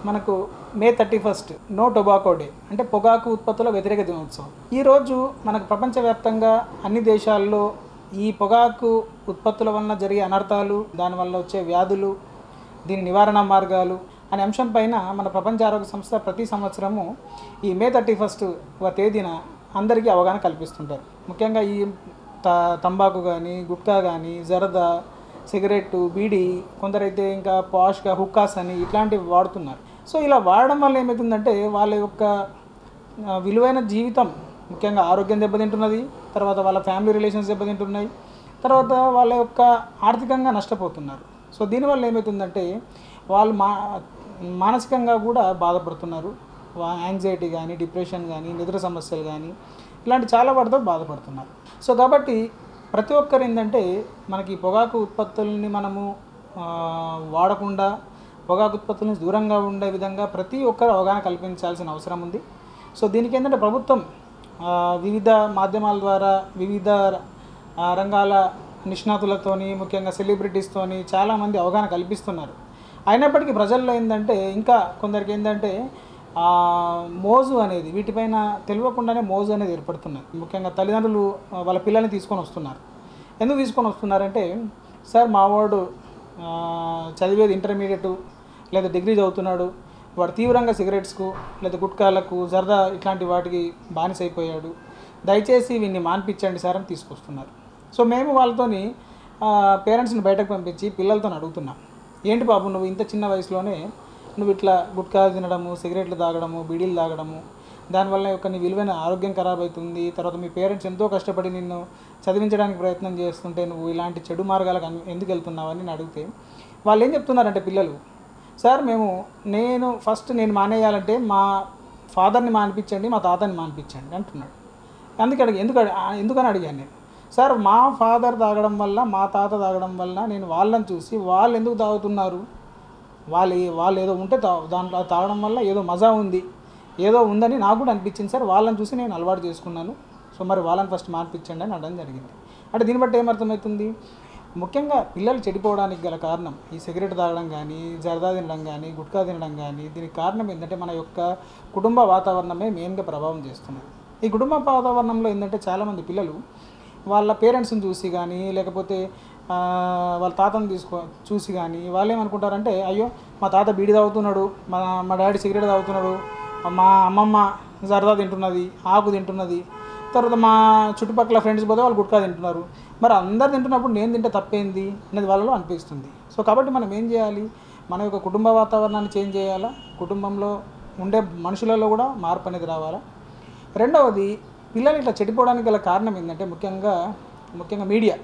మనకు May thirty first no tobacco day అంటే పొగాకు ఉత్పత్తుల వ్యతిరేక దినోత్సవం ఈరోజు మనకు ప్రపంచవ్యాప్తంగా అన్ని దేశాల్లో ఈ పొగాకు ఉత్పత్తుల వలన జరిగే అనర్థాలు దానివల్ల వచ్చే వ్యాధులు దీని నివారణ మార్గాలు అనే అంశం పైన మన ప్రపంచ ఆరోగ్య సంస్థ ప్రతి సంవత్సరము ఈ మే థర్టీ ఫస్ట్ తేదీన అందరికీ అవగాహన కల్పిస్తుంటారు ముఖ్యంగా ఈ త తంబాకు కానీ గుట్కా కానీ జరదా సిగరెట్ బీడి కొందరైతే ఇంకా పాష్గా హుక్కాస్ అని ఇట్లాంటివి వాడుతున్నారు సో ఇలా వాడడం వల్ల ఏమవుతుందంటే వాళ్ళ యొక్క ఆ, విలువైన జీవితం ముఖ్యంగా ఆరోగ్యం దెబ్బతింటున్నది తర్వాత వాళ్ళ ఫ్యామిలీ రిలేషన్స్ దెబ్బతింటున్నాయి తర్వాత వాళ్ళ యొక్క ఆర్థికంగా నష్టపోతున్నారు సో దీనివల్ల ఏమవుతుందంటే వాళ్ళు మా మానసికంగా కూడా బాధపడుతున్నారు యాంగ్జైటీ కానీ డిప్రెషన్ కానీ నిద్ర సమస్యలు కానీ ఇలాంటి చాలా వాటితో బాధపడుతున్నారు సో కాబట్టి ప్రతి ఒక్కరు ఏంటంటే మనకి ఈ పొగాకు ఉత్పత్తుల్ని మనము ఆ, వాడకుండా పొగాకు ఉత్పత్తుల నుంచి దూరంగా ఉండే విధంగా ప్రతి ఒక్కరు అవగాహన కల్పించాల్సిన అవసరం ఉంది సో దీనికి ఏంటంటే ప్రభుత్వం ఆ, వివిధ మాధ్యమాల ద్వారా వివిధ ఆ, రంగాల నిష్ణాతులతోని ముఖ్యంగా సెలబ్రిటీస్తోని చాలామంది అవగాహన కల్పిస్తున్నారు అయినప్పటికీ ప్రజల్లో ఏంటంటే ఇంకా కొందరికి ఏంటంటే ఆ, మోజు అనేది వీటిపైన తెలియకుండానే మోజు అనేది ఏర్పడుతున్నది ముఖ్యంగా తల్లిదండ్రులు ఆ, వాళ్ళ పిల్లల్ని తీసుకొని వస్తున్నారు ఎందుకు తీసుకొని వస్తున్నారంటే సార్ మావాడు ఆ, చదివేది ఇంటర్మీడియట్ లేదా డిగ్రీ చదువుతున్నాడు వాడు తీవ్రంగా సిగరెట్స్కు లేదా గుట్కాలకు జరదా ఇట్లాంటి వాటికి బానిసైపోయాడు దయచేసి వీన్ని మాన్పించండి సార్ అని తీసుకొస్తున్నారు సో మేము వాళ్ళతోని పేరెంట్స్ని బయటకు పంపించి పిల్లలతో అడుగుతున్నాం ఏంటి బాబు నువ్వు ఇంత చిన్న వయసులోనే నువ్వు ఇట్లా గుట్కా తినడము సిగరెట్లు తాగడము బీడీలు తాగడము దానివల్ల యొక్క నీ విలువైన ఆరోగ్యం ఖరాబ్ అవుతుంది తర్వాత మీ పేరెంట్స్ ఎంతో కష్టపడి నిన్ను చదివించడానికి ప్రయత్నం చేస్తుంటే నువ్వు ఇలాంటి చెడు మార్గాలకు అన్- ఎందుకు వెళ్తున్నావని నేను అడిగితే వాళ్ళు ఏం చెప్తున్నారంటే పిల్లలు సార్ మేము నేను ఫస్ట్ నేను మానేయాలంటే మా ఫాదర్ని మానిపించండి మా తాతని మానిపించండి అంటున్నాడు అందుకే అడిగి ఎందుకు అడి- ఆ, ఎందుకని అడిగాను నేను సార్ మా ఫాదర్ తాగడం వల్ల మా తాత తాగడం వల్ల నేను వాళ్ళని చూసి వాళ్ళు ఎందుకు తాగుతున్నారు వాళ్ళు వాళ్ళు ఏదో ఉంటే తా దాంట్లో అది తాగడం వల్ల ఏదో మజా ఉంది ఏదో ఉందని నాకు కూడా అనిపించింది సార్ వాళ్ళని చూసి నేను అలవాటు చేసుకున్నాను సో మరి వాళ్ళని ఫస్ట్ మార్పించండి అని అనడం జరిగింది అంటే దీన్ని బట్టి ఏమర్థమవుతుంది ముఖ్యంగా పిల్లలు చెడిపోవడానికి గల కారణం ఈ సిగరెట్ తాగడం కానీ జరదా తినడం కానీ గుట్కా తినడం కానీ దీనికి కారణం ఏంటంటే మన యొక్క కుటుంబ వాతావరణమే మెయిన్గా ప్రభావం చేస్తున్నది ఈ కుటుంబ వాతావరణంలో ఏంటంటే చాలామంది పిల్లలు వాళ్ళ పేరెంట్స్ని చూసి కానీ లేకపోతే ఆ, వాళ్ళ తాతను తీసుకో చూసి కానీ వాళ్ళు ఏమనుకుంటారంటే అయ్యో మా తాత బీడి తాగుతున్నాడు మా మా డాడీ సిగరెట్ తాగుతున్నాడు మా అమ్మమ్మ జరదా తింటున్నది ఆకు తింటున్నది తర్వాత మా చుట్టుపక్కల ఫ్రెండ్స్ పోతే వాళ్ళు గుట్కా తింటున్నారు మరి అందరు తింటున్నప్పుడు నేను తింటే తప్పేంది అనేది వాళ్ళలో అనిపిస్తుంది సో కాబట్టి మనం ఏం చేయాలి మన యొక్క కుటుంబ వాతావరణాన్ని చేంజ్ చేయాలా కుటుంబంలో ఉండే మనుషులలో కూడా మార్పు అనేది రావాలా రెండవది పిల్లలు ఇట్లా చెడిపోవడానికి గల కారణం ఏంటంటే ముఖ్యంగా ముఖ్యంగా మీడియా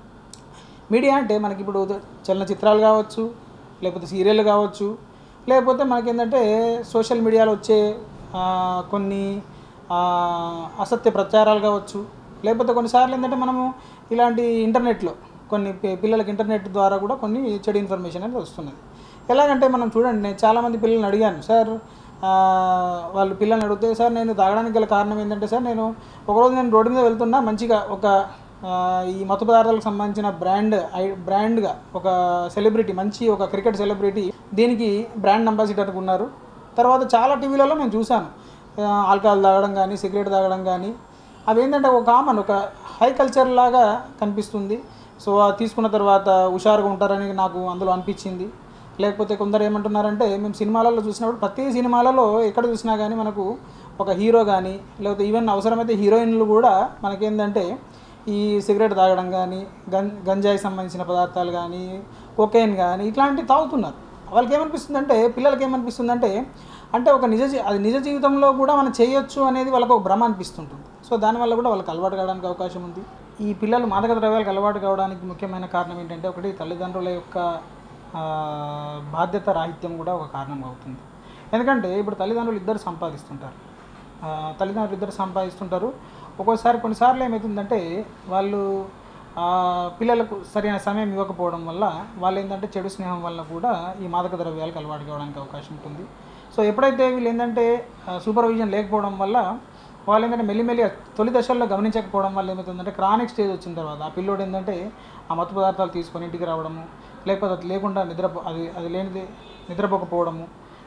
మీడియా అంటే మనకి ఇప్పుడు చలనచిత్రాలు కావచ్చు లేకపోతే సీరియల్ కావచ్చు లేకపోతే మనకి ఏంటంటే సోషల్ మీడియాలో వచ్చే ఆ, కొన్ని ఆ, అసత్య ప్రచారాలు కావచ్చు లేకపోతే కొన్నిసార్లు ఏంటంటే మనము ఇలాంటి ఇంటర్నెట్లో కొన్ని పి- పిల్లలకి ఇంటర్నెట్ ద్వారా కూడా కొన్ని చెడు ఇన్ఫర్మేషన్ అనేది వస్తున్నది ఎలాగంటే మనం చూడండి నేను చాలామంది పిల్లల్ని అడిగాను సార్ ఆ, వాళ్ళు పిల్లల్ని అడిగితే సార్ నేను తాగడానికి గల కారణం ఏంటంటే సార్ నేను ఒకరోజు నేను రోడ్డు మీద వెళ్తున్నా మంచిగా ఒక ఆ, ఈ మత్తు పదార్థాలకు సంబంధించిన బ్రాండ్ ఐ బ్రాండ్గా ఒక సెలబ్రిటీ మంచి ఒక క్రికెట్ సెలబ్రిటీ దీనికి బ్రాండ్ అంబాసిడర్ ఉన్నారు తర్వాత చాలా టీవీలలో నేను చూశాను ఆ, ఆల్కహాల్ తాగడం కానీ సిగరెట్ తాగడం కానీ అవి ఏంటంటే ఒక కామన్ ఒక హై కల్చర్ లాగా కనిపిస్తుంది సో అది తీసుకున్న తర్వాత హుషారుగా ఉంటారని నాకు అందులో అనిపించింది లేకపోతే కొందరు ఏమంటున్నారంటే మేము సినిమాలలో చూసినప్పుడు ప్రతి సినిమాలలో ఎక్కడ చూసినా కానీ మనకు ఒక హీరో కానీ లేకపోతే ఈవెన్ అవసరమైతే హీరోయిన్లు కూడా మనకేంటంటే ఈ సిగరెట్ తాగడం కానీ గం గంజాయి సంబంధించిన పదార్థాలు కానీ కొకైన్ కానీ ఇట్లాంటివి తాగుతున్నారు వాళ్ళకి ఏమనిపిస్తుంది అంటే పిల్లలకి ఏమనిపిస్తుంది అంటే అంటే ఒక నిజ జీ- అది నిజ జీవితంలో కూడా మనం చేయొచ్చు అనేది వాళ్ళకు ఒక భ్రమ అనిపిస్తుంటుంది సో దానివల్ల కూడా వాళ్ళకి అలవాటు కావడానికి అవకాశం ఉంది ఈ పిల్లలు మాదక ద్రవ్యాలకు అలవాటు కావడానికి ముఖ్యమైన కారణం ఏంటంటే ఒకటి తల్లిదండ్రుల యొక్క ఆ, బాధ్యత రాహిత్యం కూడా ఒక కారణం అవుతుంది ఎందుకంటే ఇప్పుడు తల్లిదండ్రులు ఇద్దరు సంపాదిస్తుంటారు ఆ, తల్లిదండ్రులు ఇద్దరు సంపాదిస్తుంటారు ఒక్కోసారి కొన్నిసార్లు ఏమవుతుందంటే వాళ్ళు ఆ, పిల్లలకు సరైన సమయం ఇవ్వకపోవడం వల్ల వాళ్ళు ఏంటంటే చెడు స్నేహం వల్ల కూడా ఈ మాదక ద్రవ్యాలకు అలవాటు కావడానికి అవకాశం ఉంటుంది సో ఎప్పుడైతే వీళ్ళు ఏంటంటే సూపర్విజన్ లేకపోవడం వల్ల వాళ్ళు ఏంటంటే మెల్లిమెల్లి తొలి దశల్లో గమనించకపోవడం వల్ల ఏమవుతుందంటే క్రానిక్ స్టేజ్ వచ్చిన తర్వాత ఆ పిల్లోడు ఏంటంటే ఆ మత్తు పదార్థాలు తీసుకొని ఇంటికి రావడము లేకపోతే అది లేకుండా నిద్ర అది అది లేనిది నిద్రపోకపోవడము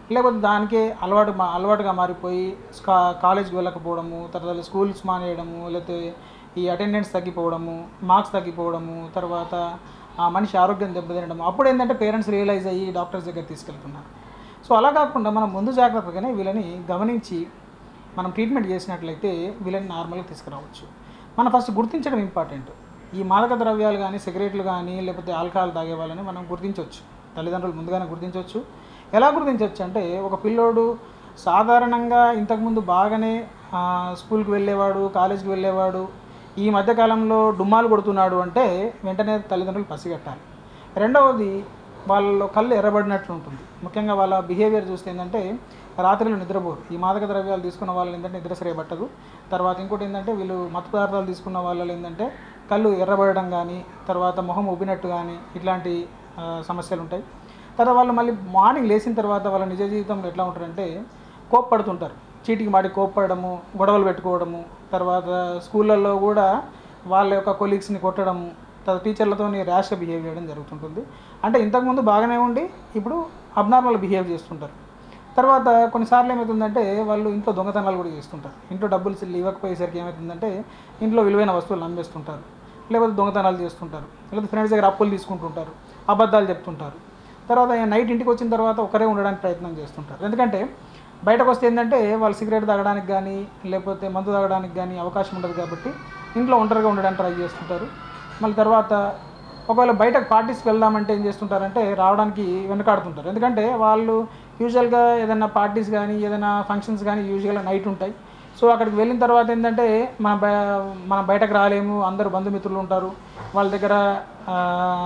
లేకపోతే దానికే అలవాటు మా అలవాటుగా మారిపోయి స్కా కాలేజ్కి వెళ్ళకపోవడము తర్వాత స్కూల్స్ మానేయడము లేకపోతే ఈ అటెండెన్స్ తగ్గిపోవడము మార్క్స్ తగ్గిపోవడము తర్వాత ఆ మనిషి ఆరోగ్యం దెబ్బతినడం అప్పుడు ఏంటంటే పేరెంట్స్ రియలైజ్ అయ్యి డాక్టర్స్ దగ్గర తీసుకెళ్తున్నారు సో అలా కాకుండా మనం ముందు జాగ్రత్తగానే వీళ్ళని గమనించి మనం ట్రీట్మెంట్ చేసినట్లయితే వీళ్ళని నార్మల్గా తీసుకురావచ్చు మనం ఫస్ట్ గుర్తించడం ఇంపార్టెంట్ ఈ మాదక ద్రవ్యాలు కానీ సిగరెట్లు కానీ లేకపోతే ఆల్కహాల్ తాగే వాళ్ళని మనం గుర్తించవచ్చు తల్లిదండ్రులు ముందుగానే గుర్తించవచ్చు ఎలా గుర్తించవచ్చు అంటే ఒక పిల్లోడు సాధారణంగా ఇంతకుముందు బాగానే ఆ, స్కూల్కి వెళ్ళేవాడు కాలేజీకి వెళ్ళేవాడు ఈ మధ్యకాలంలో డుమ్మాలు కొడుతున్నాడు అంటే వెంటనే తల్లిదండ్రులు పసిగట్టాలి రెండవది వాళ్ళలో కళ్ళు ఎర్రబడినట్లు ఉంటుంది ముఖ్యంగా వాళ్ళ బిహేవియర్ చూస్తే ఏంటంటే రాత్రిలో నిద్రపోరు ఈ మాదక ద్రవ్యాలు తీసుకున్న వాళ్ళు ఏంటంటే నిద్ర సరిపట్టదు తర్వాత ఇంకోటి ఏంటంటే వీళ్ళు మత్తు పదార్థాలు తీసుకున్న వాళ్ళు ఏంటంటే కళ్ళు ఎర్రబడడం కానీ తర్వాత మొహం ఉబ్బినట్టు కానీ ఇట్లాంటి ఆ, సమస్యలు ఉంటాయి తర్వాత వాళ్ళు మళ్ళీ మార్నింగ్ లేచిన తర్వాత వాళ్ళ నిజ జీవితంలో ఎట్లా ఉంటారంటే కోప్పడుతుంటారు చీటికి మాటి కోప్పడము గొడవలు పెట్టుకోవడము తర్వాత స్కూళ్ళల్లో కూడా వాళ్ళ యొక్క కొలీగ్స్ని కొట్టడము తర్వాత టీచర్లతో ర్యాష్గా బిహేవ్ చేయడం జరుగుతుంటుంది అంటే ఇంతకుముందు బాగానే ఉండి ఇప్పుడు అబ్నార్మల్ బిహేవ్ చేస్తుంటారు తర్వాత కొన్నిసార్లు ఏమవుతుందంటే వాళ్ళు ఇంట్లో దొంగతనాలు కూడా చేస్తుంటారు ఇంట్లో డబ్బులు సిల్లు ఇవ్వకపోయేసరికి ఏమవుతుందంటే ఇంట్లో విలువైన వస్తువులు అమ్మేస్తుంటారు లేకపోతే దొంగతనాలు చేస్తుంటారు లేకపోతే ఫ్రెండ్స్ దగ్గర అప్పులు తీసుకుంటుంటారు అబద్ధాలు చెప్తుంటారు తర్వాత నైట్ ఇంటికి వచ్చిన తర్వాత ఒకరే ఉండడానికి ప్రయత్నం చేస్తుంటారు ఎందుకంటే బయటకు వస్తే ఏంటంటే వాళ్ళు సిగరెట్ తాగడానికి కానీ లేకపోతే మందు తాగడానికి కానీ అవకాశం ఉండదు కాబట్టి ఇంట్లో ఒంటరిగా ఉండడానికి ట్రై చేస్తుంటారు మళ్ళీ తర్వాత ఒకవేళ బయటకు పార్టీస్కి వెళ్దామంటే ఏం చేస్తుంటారంటే రావడానికి వెనకాడుతుంటారు ఎందుకంటే వాళ్ళు యూజువల్గా ఏదైనా పార్టీస్ కానీ ఏదైనా ఫంక్షన్స్ కానీ యూజువల్గా నైట్ ఉంటాయి సో అక్కడికి వెళ్ళిన తర్వాత ఏంటంటే మన బయ మనం బయటకు రాలేము అందరు బంధుమిత్రులు ఉంటారు వాళ్ళ దగ్గర ఆ,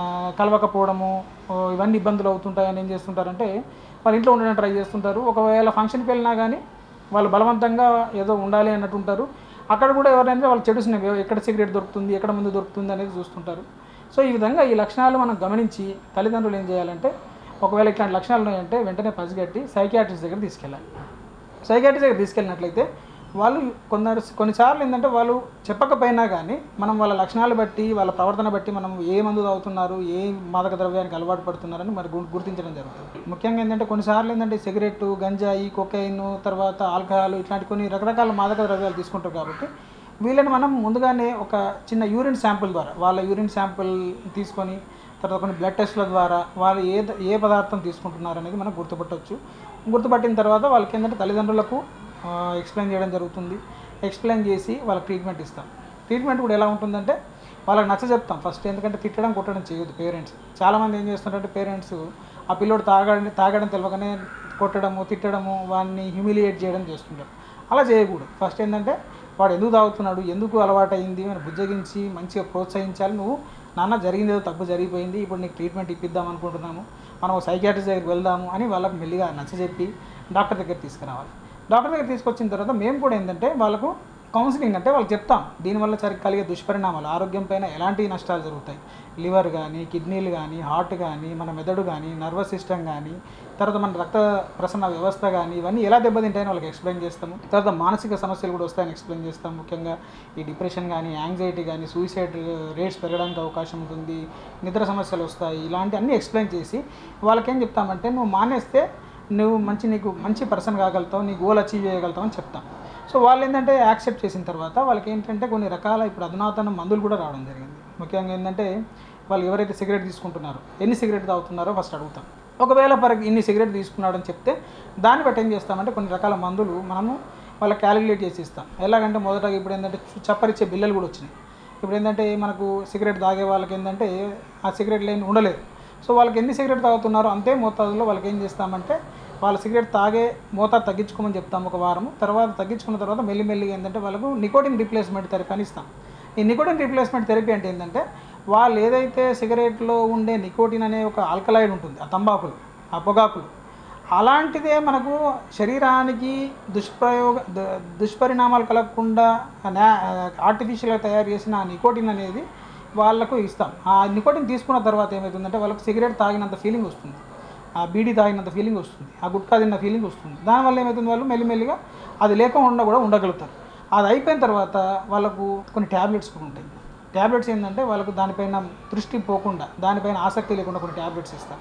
కలవకపోవడము ఓ, ఇవన్నీ ఇబ్బందులు అవుతుంటాయని ఏం చేస్తుంటారంటే వాళ్ళ ఇంట్లో ఉండడానికి ట్రై చేస్తుంటారు ఒకవేళ ఫంక్షన్కి వెళ్ళినా కానీ వాళ్ళు బలవంతంగా ఏదో ఉండాలి అన్నట్టు ఉంటారు అక్కడ కూడా ఎవరైనా వాళ్ళు చెడు స్నేహం ఎక్కడ సిగరెట్ దొరుకుతుంది ఎక్కడ ముందు దొరుకుతుంది అనేది చూస్తుంటారు సో ఈ విధంగా ఈ లక్షణాలు మనం గమనించి తల్లిదండ్రులు ఏం చేయాలంటే ఒకవేళ ఇట్లాంటి లక్షణాలు ఉన్నాయంటే వెంటనే పసిగట్టి సైకియాట్రిస్ట్ దగ్గర తీసుకెళ్ళాలి సైకాట్రిస్ట్ దగ్గర తీసుకెళ్ళినట్లయితే వాళ్ళు కొందరు కొన్నిసార్లు ఏంటంటే వాళ్ళు చెప్పకపోయినా కానీ మనం వాళ్ళ లక్షణాలు బట్టి వాళ్ళ ప్రవర్తన బట్టి మనం ఏ మందు తాగుతున్నారు ఏ మాదక ద్రవ్యానికి అలవాటు పడుతున్నారని మరి గు- గుర్తించడం జరుగుతుంది ముఖ్యంగా ఏంటంటే కొన్నిసార్లు ఏంటంటే సిగరెట్ కొకాయిన్ కొకైన్ తర్వాత ఆల్కహాల్ ఇట్లాంటి కొన్ని రకరకాల మాదక ద్రవ్యాలు తీసుకుంటారు కాబట్టి వీళ్ళని మనం ముందుగానే ఒక చిన్న యూరిన్ శాంపుల్ ద్వారా వాళ్ళ యూరిన్ శాంపుల్ తీసుకొని తర్వాత కొన్ని బ్లడ్ టెస్ట్ల ద్వారా వాళ్ళు ఏ ద- ఏ పదార్థం తీసుకుంటున్నారు అనేది మనం గుర్తుపట్టవచ్చు గుర్తుపట్టిన తర్వాత వాళ్ళకి ఏంటంటే తల్లిదండ్రులకు ఎక్స్ప్లెయిన్ చేయడం జరుగుతుంది ఎక్స్ప్లెయిన్ చేసి వాళ్ళకి ట్రీట్మెంట్ ఇస్తాం ట్రీట్మెంట్ కూడా ఎలా ఉంటుందంటే వాళ్ళకి నచ్చ చెప్తాం ఫస్ట్ ఎందుకంటే తిట్టడం కొట్టడం చేయొద్దు పేరెంట్స్ చాలామంది ఏం చేస్తుంటారంటే పేరెంట్స్ ఆ పిల్లోడు తాగడం తాగడం తెలియకనే కొట్టడము తిట్టడము వాడిని హ్యూమిలియేట్ చేయడం చేస్తుంటారు అలా చేయకూడదు ఫస్ట్ ఏంటంటే వాడు ఎందుకు తాగుతున్నాడు ఎందుకు అలవాటు అయింది అని బుజ్జగించి మంచిగా ప్రోత్సహించాలి నువ్వు నాన్న జరిగింది ఏదో తప్పు జరిగిపోయింది ఇప్పుడు నీకు ట్రీట్మెంట్ ఇప్పిద్దాం అనుకుంటున్నాము మనం సైకియాట్రిస్ట్ దగ్గరికి వెళ్దాము అని వాళ్ళకి మెల్లిగా నచ్చజెప్పి డాక్టర్ దగ్గర తీసుకురావాలి డాక్టర్ దగ్గర తీసుకొచ్చిన తర్వాత మేము కూడా ఏంటంటే వాళ్ళకు కౌన్సిలింగ్ అంటే వాళ్ళకి చెప్తాం దీనివల్ల సరి కలిగే దుష్పరిణామాలు ఆరోగ్యం పైన ఎలాంటి నష్టాలు జరుగుతాయి లివర్ కానీ కిడ్నీలు కానీ హార్ట్ కానీ మన మెదడు కానీ నర్వస్ సిస్టమ్ కానీ తర్వాత మన రక్త ప్రసరణ వ్యవస్థ కానీ ఇవన్నీ ఎలా దెబ్బతింటాయని వాళ్ళకి ఎక్స్ప్లెయిన్ చేస్తాము తర్వాత మానసిక సమస్యలు కూడా వస్తాయని ఎక్స్ప్లెయిన్ చేస్తాం ముఖ్యంగా ఈ డిప్రెషన్ కానీ యాంగ్జైటీ కానీ సూసైడ్ రేట్స్ పెరగడానికి అవకాశం ఉంటుంది నిద్ర సమస్యలు వస్తాయి ఇలాంటి అన్నీ ఎక్స్ప్లెయిన్ చేసి వాళ్ళకేం చెప్తామంటే నువ్వు మానేస్తే నువ్వు మంచి నీకు మంచి పర్సన్ కాగలుగుతావు నీ గోల్ అచీవ్ చేయగలుగుతావు అని చెప్తాం సో వాళ్ళు ఏంటంటే యాక్సెప్ట్ చేసిన తర్వాత వాళ్ళకి ఏంటంటే కొన్ని రకాల ఇప్పుడు అధునాతన మందులు కూడా రావడం జరిగింది ముఖ్యంగా ఏంటంటే వాళ్ళు ఎవరైతే సిగరెట్ తీసుకుంటున్నారో ఎన్ని సిగరెట్ తాగుతున్నారో ఫస్ట్ అడుగుతాం ఒకవేళ పర్ ఇన్ని సిగరెట్ తీసుకున్నాడని చెప్తే దాన్ని బట్టి ఏం చేస్తామంటే కొన్ని రకాల మందులు మనము వాళ్ళకి క్యాలిక్యులేట్ చేసి ఇస్తాం ఎలాగంటే మొదటగా ఇప్పుడు ఏంటంటే చు- చప్పరిచ్చే బిల్లలు కూడా వచ్చినాయి ఇప్పుడు ఏంటంటే మనకు సిగరెట్ తాగే వాళ్ళకి ఏంటంటే ఆ సిగరెట్ లేని ఉండలేదు సో వాళ్ళకి ఎన్ని సిగరెట్ తాగుతున్నారో అంతే మోతాదులో వాళ్ళకి ఏం చేస్తామంటే వాళ్ళ సిగరెట్ తాగే మోతాదు తగ్గించుకోమని చెప్తాం ఒక వారం తర్వాత తగ్గించుకున్న తర్వాత మెల్లిమెల్లిగా ఏంటంటే వాళ్ళకు నికోటిన్ రీప్లేస్మెంట్ థెరపీ అని ఇస్తాం ఈ నికోటిన్ రీప్లేస్మెంట్ థెరపీ అంటే ఏంటంటే వాళ్ళు ఏదైతే సిగరెట్లో ఉండే నికోటిన్ అనే ఒక ఆల్కలాయిడ్ ఉంటుంది ఆ తంబాకులు ఆ పొగాకులు అలాంటిదే మనకు శరీరానికి దుష్ప్రయోగ దు- దుష్పరిణామాలు కలగకుండా ఆర్టిఫిషియల్గా తయారు చేసిన ఆ నికోటిన్ అనేది వాళ్ళకు ఇస్తాం ఆ నికోటిన్ తీసుకున్న తర్వాత ఏమవుతుందంటే వాళ్ళకు సిగరెట్ తాగినంత ఫీలింగ్ వస్తుంది ఆ బీడీ తాగినంత ఫీలింగ్ వస్తుంది ఆ గుట్కా తిన్న ఫీలింగ్ వస్తుంది దానివల్ల ఏమవుతుంది వాళ్ళు మెల్లిమెల్లిగా అది లేకుండా కూడా ఉండగలుగుతారు అది అయిపోయిన తర్వాత వాళ్ళకు కొన్ని ట్యాబ్లెట్స్ కూడా ఉంటాయి ట్యాబ్లెట్స్ ఏంటంటే వాళ్ళకు దానిపైన దృష్టి పోకుండా దానిపైన ఆసక్తి లేకుండా కొన్ని ట్యాబ్లెట్స్ ఇస్తాం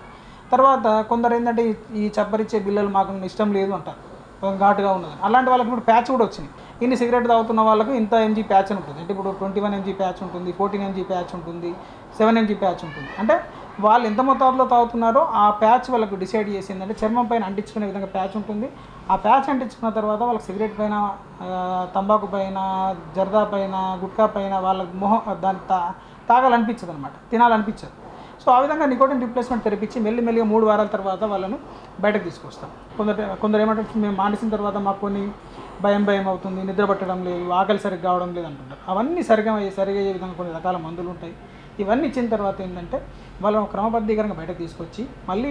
తర్వాత కొందరు ఏంటంటే ఈ- ఈ చప్పరిచ్చే బిల్లలు మాకు ఇష్టం లేదు అంటారు కొంచెం ఘాటుగా ఉన్నది అలాంటి వాళ్ళకి ఇప్పుడు ప్యాచ్ కూడా వచ్చినాయి ఇన్ని సిగరెట్ తాగుతున్న వాళ్ళకు ఇంత ఎంజీ ప్యాచ్ అని ఉంటుంది అంటే ఇప్పుడు ట్వంటీ వన్ ఎంజీ ప్యాచ్ ఉంటుంది ఫోర్టీన్ ఎంజీ ప్యాచ్ ఉంటుంది సెవెన్ ఎంజీ ప్యాచ్ ఉంటుంది అంటే వాళ్ళు ఎంత మొత్తాదులో తాగుతున్నారో ఆ ప్యాచ్ వాళ్ళకు డిసైడ్ చేసిందంటే చర్మం పైన అంటించుకునే విధంగా ప్యాచ్ ఉంటుంది ఆ ప్యాచ్ అంటించుకున్న తర్వాత వాళ్ళకి సిగరెట్ పైన ఆ, తంబాకు పైన జర్దా పైన గుట్కా పైన వాళ్ళ మొహం దాన్ని తా తాగాలనిపించదు అనమాట తినాలనిపించదు సో ఆ విధంగా నికోటిన్ రిప్లేస్మెంట్ తెరిపించి మెల్లి మెల్లిగా మూడు వారాల తర్వాత వాళ్ళను బయటకు తీసుకొస్తాం కొందరు కొందరు ఏమంటారు మేము మానేసిన తర్వాత మాకు కొన్ని భయం భయం అవుతుంది నిద్ర పట్టడం లేదు ఆకలి సరిగ్గా కావడం లేదు అంటుంటారు అవన్నీ సరిగా సరిగా అయ్యే విధంగా కొన్ని రకాల మందులు ఉంటాయి ఇవన్నీ ఇచ్చిన తర్వాత ఏంటంటే వాళ్ళను క్రమబద్ధీకరంగా బయటకు తీసుకొచ్చి మళ్ళీ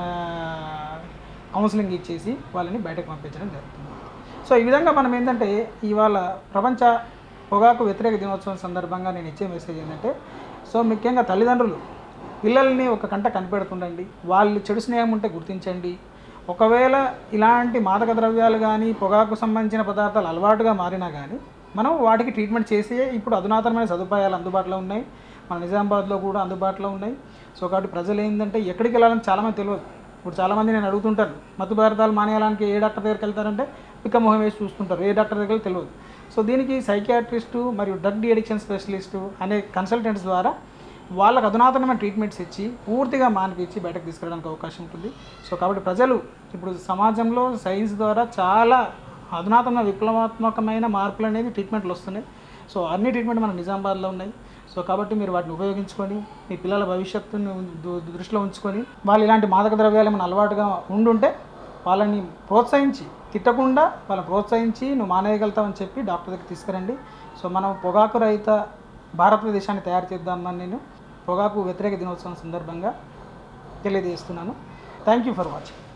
కౌన్సిలింగ్ ఇచ్చేసి వాళ్ళని బయటకు పంపించడం జరుగుతుంది సో ఈ విధంగా మనం ఏంటంటే ఇవాళ ప్రపంచ పొగాకు వ్యతిరేక దినోత్సవం సందర్భంగా నేను ఇచ్చే మెసేజ్ ఏంటంటే సో ముఖ్యంగా తల్లిదండ్రులు పిల్లల్ని ఒక కంట కనిపెడుతుండండి వాళ్ళు చెడు స్నేహం ఉంటే గుర్తించండి ఒకవేళ ఇలాంటి మాదక ద్రవ్యాలు కానీ పొగాకు సంబంధించిన పదార్థాలు అలవాటుగా మారినా కానీ మనం వాటికి ట్రీట్మెంట్ చేసే ఇప్పుడు అధునాతనమైన సదుపాయాలు అందుబాటులో ఉన్నాయి మన నిజామాబాద్లో కూడా అందుబాటులో ఉన్నాయి సో కాబట్టి ప్రజలు ఏంటంటే ఎక్కడికి వెళ్ళాలని చాలామంది తెలియదు ఇప్పుడు చాలామంది నేను అడుగుతుంటాను మత్తు పదార్థాలు మానేయాలని ఏ డాక్టర్ దగ్గరికి వెళ్తారంటే పిక్క మొహం వేసి చూస్తుంటారు ఏ డాక్టర్ దగ్గర తెలియదు సో దీనికి సైకియాట్రిస్టు మరియు డ్రగ్ డి అడిక్షన్ స్పెషలిస్టు అనే కన్సల్టెంట్స్ ద్వారా వాళ్ళకు అధునాతనమైన ట్రీట్మెంట్స్ ఇచ్చి పూర్తిగా మానిపించి బయటకు తీసుకురావడానికి అవకాశం ఉంటుంది సో కాబట్టి ప్రజలు ఇప్పుడు సమాజంలో సైన్స్ ద్వారా చాలా అధునాతన విప్లవాత్మకమైన మార్పులు అనేది ట్రీట్మెంట్లు వస్తున్నాయి సో అన్ని ట్రీట్మెంట్ మన నిజామాబాద్లో ఉన్నాయి సో కాబట్టి మీరు వాటిని ఉపయోగించుకొని మీ పిల్లల భవిష్యత్తుని దు- దృష్టిలో ఉంచుకొని వాళ్ళు ఇలాంటి మాదక ద్రవ్యాలు ఏమైనా అలవాటుగా ఉండుంటే వాళ్ళని ప్రోత్సహించి తిట్టకుండా వాళ్ళని ప్రోత్సహించి నువ్వు మానేయగలుగుతావని చెప్పి డాక్టర్ దగ్గర తీసుకురండి సో మనం పొగాకు రహిత భారతదేశాన్ని తయారు చేద్దామని నేను పొగాకు వ్యతిరేక దినోత్సవం సందర్భంగా తెలియజేస్తున్నాను థ్యాంక్ యూ ఫర్ వాచింగ్